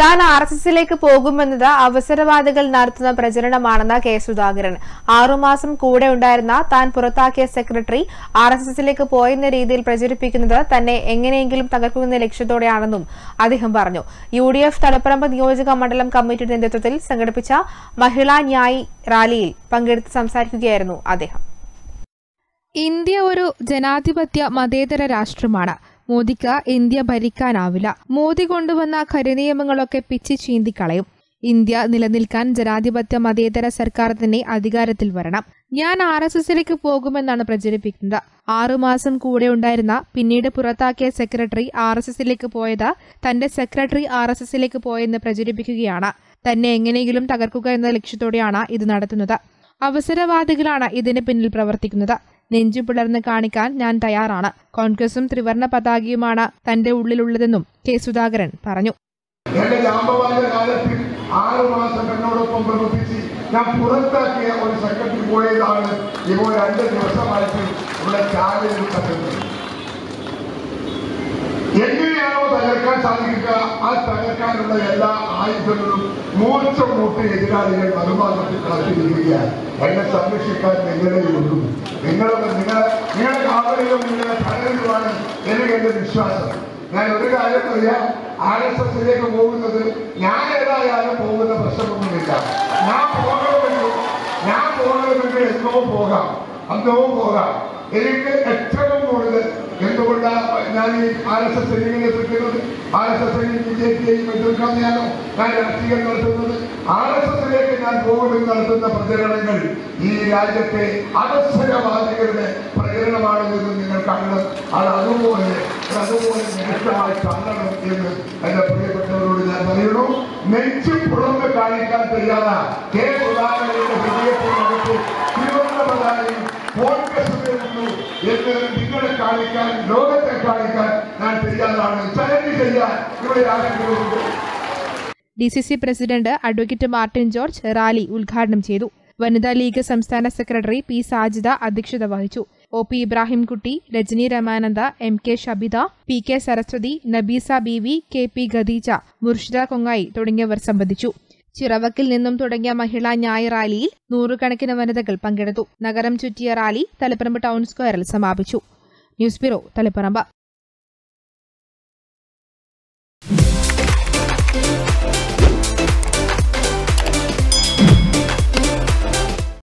താൻ R S എസിലേക്ക് പോകുമെന്നത് അവസരവാദികൾ നടത്തുന്ന പ്രചരണമാണെന്ന് കെ സുധാകരൻ ആറുമാസം കൂടെ ഉണ്ടായിരുന്ന താൻ പുറത്താക്കിയ സെക്രട്ടറി ആർ എസ് എസിലേക്ക് പോയെന്ന രീതിയിൽ പ്രചരിപ്പിക്കുന്നത് തന്നെ എങ്ങനെയെങ്കിലും തകർക്കുന്ന ലക്ഷ്യത്തോടെയാണെന്നും അദ്ദേഹം പറഞ്ഞു യു ഡി എഫ് തലപ്പറമ്പ് നിയോജക മണ്ഡലം കമ്മിറ്റിയുടെ നേതൃത്വത്തിൽ സംഘടിപ്പിച്ച മഹിളാ ന്യായ് റാലിയിൽ പങ്കെടുത്ത് സംസാരിക്കുകയായിരുന്നു അദ്ദേഹം ഇന്ത്യ ഒരു ജനാധിപത്യ മതേതര രാഷ്ട്രമാണ് മോദിക്ക് ഇന്ത്യ ഭരിക്കാനാവില്ല മോദി കൊണ്ടുവന്ന കരിനിയമങ്ങളൊക്കെ പിച്ചി ചീന്തിക്കളയും ഇന്ത്യ നിലനിൽക്കാൻ ജനാധിപത്യ മതേതര സർക്കാർ തന്നെ അധികാരത്തിൽ വരണം ഞാൻ ആർ എസ് എസിലേക്ക് പോകുമെന്നാണ് പ്രചരിപ്പിക്കുന്നത് ആറുമാസം കൂടെ ഉണ്ടായിരുന്ന പിന്നീട് പുറത്താക്കിയ സെക്രട്ടറി ആർ എസ് എസിലേക്ക് പോയത് തന്റെ സെക്രട്ടറി ആർ എസ് എസിലേക്ക് പോയെന്ന് പ്രചരിപ്പിക്കുകയാണ് തന്നെ എങ്ങനെയെങ്കിലും തകർക്കുക എന്ന ലക്ഷ്യത്തോടെയാണ് ഇത് നടത്തുന്നത് അവസരവാദികളാണ് ഇതിന് പിന്നിൽ പ്രവർത്തിക്കുന്നത് നെഞ്ചു പിളർന്ന് കാണിക്കാൻ ഞാൻ തയ്യാറാണ് കോൺഗ്രസും ത്രിവർണ പതാകയുമാണ് തന്റെ ഉള്ളിലുള്ളതെന്നും കെ സുധാകരൻ പറഞ്ഞു എന്റെ ജാമ്പവാന്റെ കാലത്തിൽ ആറു മാസം എന്നോടൊപ്പം പ്രവർത്തിച്ച് ഞാൻ പുറത്താക്കിയ ഒരു സെക്രട്ടറി പോയതാണ് ഇപ്പോൾ രണ്ട് ദിവസമായിട്ട് ഇവിടെ ചാനലിൽ കത്തുന്നത് എങ്ങനെയാണോ തകർക്കാൻ സാധിക്കുക ആ തകർക്കാനുള്ള എല്ലാ ആയുധങ്ങളും മൂർച്ച മൂട്ട് എതിരാളികൾ മറുഭാഗത്ത് കളത്തിരിക്കുകയാണ് എന്നെ സംരക്ഷിക്കാൻ നിങ്ങളെ ഉള്ളൂ നിങ്ങളെ നിങ്ങളെ നിങ്ങളുടെ കാവലിലും നിങ്ങളുടെ തടവിലുമാണ് എനിക്ക് എന്റെ വിശ്വാസം ഞാൻ ഒരു കാര്യം അറിയാം ആർ എസ് എസിലേക്ക് പോകുന്നത് ഞാൻ ഏതായാലും പോകുന്ന പ്രശ്നമൊന്നുമില്ല ഞാൻ പോകണമെങ്കിൽ ഞാൻ പോകണമെങ്കിൽ എന്നോ പോകാം അന്നോ പോകാം എനിക്ക് ഏറ്റവും കൂടുതൽ എന്തുകൊണ്ടാണ് ഞാൻ ഈ ആർ എസ് എസ് ഇങ്ങനെ എത്തിക്കുന്നത് R S S B J പിയെയും എതിർക്കാതെയാണോ ഞാൻ രാഷ്ട്രീയം നടത്തുന്നത് ആർ എസ് എസിലേക്ക് ഞാൻ പോകുമെന്ന് നടത്തുന്ന പ്രചരണങ്ങൾ ഈ രാജ്യത്തെ അവസരവാദികളുടെ പ്രചരണമാണെന്ന് നിങ്ങൾ കാണണം അത് അതുപോലെ അത് അതുപോലെ നിരക്ഷമായി കാണണം എന്ന് എന്റെ പ്രിയപ്പെട്ടവരോട് ഞാൻ പറയുന്നു നെഞ്ചു പുറന്ന് കാണിക്കാൻ തയ്യാറാ കെ സുധാകരന്റെ ഹൃദയത്തിനകത്ത് തിരുവനന്തപുരം കോൺഗ്രസ് വരുന്നു എന്ന് നിങ്ങളെ കാണിക്കാൻ ലോകത്തെ കാണിക്കാൻ ഞാൻ തയ്യാറാണ് ചലഞ്ച് ചെയ്യാൻ ഇവിടെ ആരെങ്കിലും ഉണ്ട് D C C president advocate Martin George rally ഉദ്ഘാടനം ചെയ്തു വനിതാ ലീഗ് സംസ്ഥാന സെക്രട്ടറി പി സാജിദ അധ്യക്ഷത വഹിച്ചു O P Ibrahimkutty Rajani Ramananda M K Shabitha P K Saraswathi Nabeesa B V K P Khadeeja Murshida Kongayi തുടങ്ങിയവർ സംബന്ധിച്ചു ചിറവക്കിൽ നിന്നും തുടങ്ങിയ മഹിളാ ന്യായ റാലിയിൽ നൂറുകണക്കിന് വനിതകൾ പങ്കെടുത്തു നഗരം ചുറ്റിയ റാലി തലപ്പറമ്പ് ടൗൺ സ്ക്വയറിൽ സമാപിച്ചു ന്യൂസ് ബ്യൂറോ തലപ്പറമ്പ്